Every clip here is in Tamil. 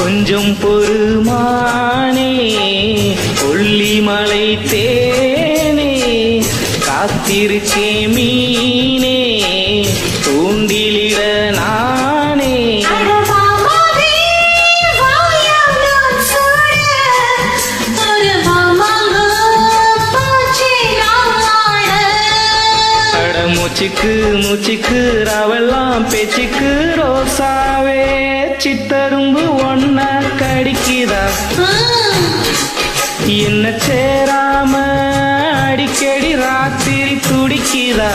கொஞ்சம் பொறுமானே கொல்லிமலை தேனே காத்திருக்கே மீனே தூண்டிலிட நானே அடவாமாவே வாயாலும் சூட அடவாமாக போச்சே நாட அட மூச்சுக்கு மூச்சுக்கு ராவெல்லாம் பேச்சுக்கு ரோசாவே சித்தரும்பு ஒன்ன கடிக்குதா என்ன சேராம அடிக்கடி ராத்திரி துடிக்குதா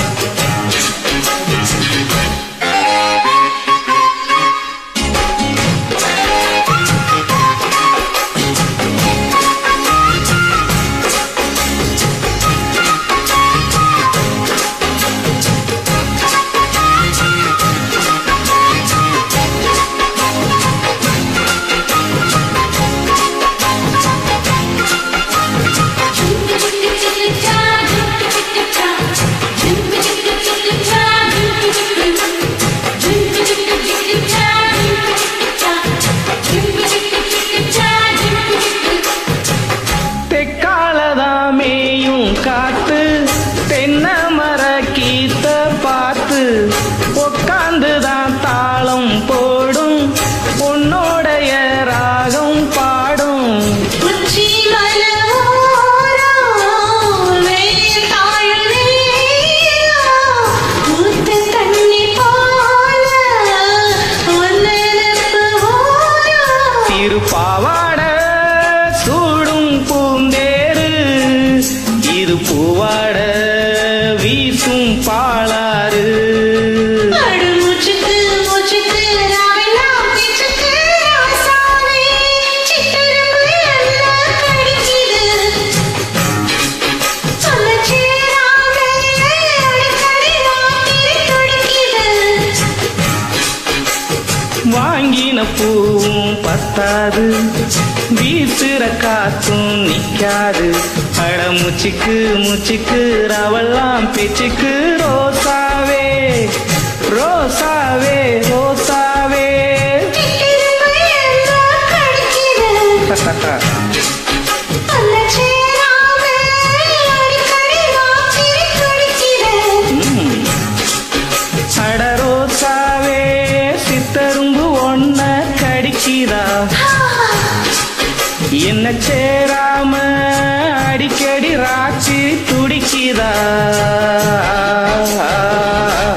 தெக்காலதாமேயும் காத்து தென்னை மர கீத்த பார்த்து உக்காந்துதான் தாளம் போடும் உன்னோடைய ராகம் பாடும் உச்சி மலரோரோ வெயில் தாழலேயோ ஊத்து தண்ணி போல ஒன்னெனப்பு ஓரோ திருப்பாவாட சூடும் பூந்தேரு இது பூவாட வீசும் பாலாறு அடு மூச்சுக்கு மூச்சுக்கு ராவெல்லாம் பேச்சுக்கு ராசாவே சித்தரம்பு எல்லாம் கடிக்குது சொல்ல சேராமே அடிக்கடி ராத்திரி துடிக்குது வாங்கின பூவும் பத்தாது வீசுற காத்தும் நிக்காது அட முச்சிக்கு முச்சிக்கு ரவெல்லாம் பேச்சுக்கு ரோசாவே ரோசாவே ரோசாவே சித்தரம்பு எல்லாம் கடிக்குது சொல்ல சேராமே அடிக்கடி ராத்திரி துடிக்குது ம். அட ரோசாவே சித்தரும்பு ஒன்ன கடிக்குதா என்ன சேராம அடிக்கடி ராச்சி துடிக்குதா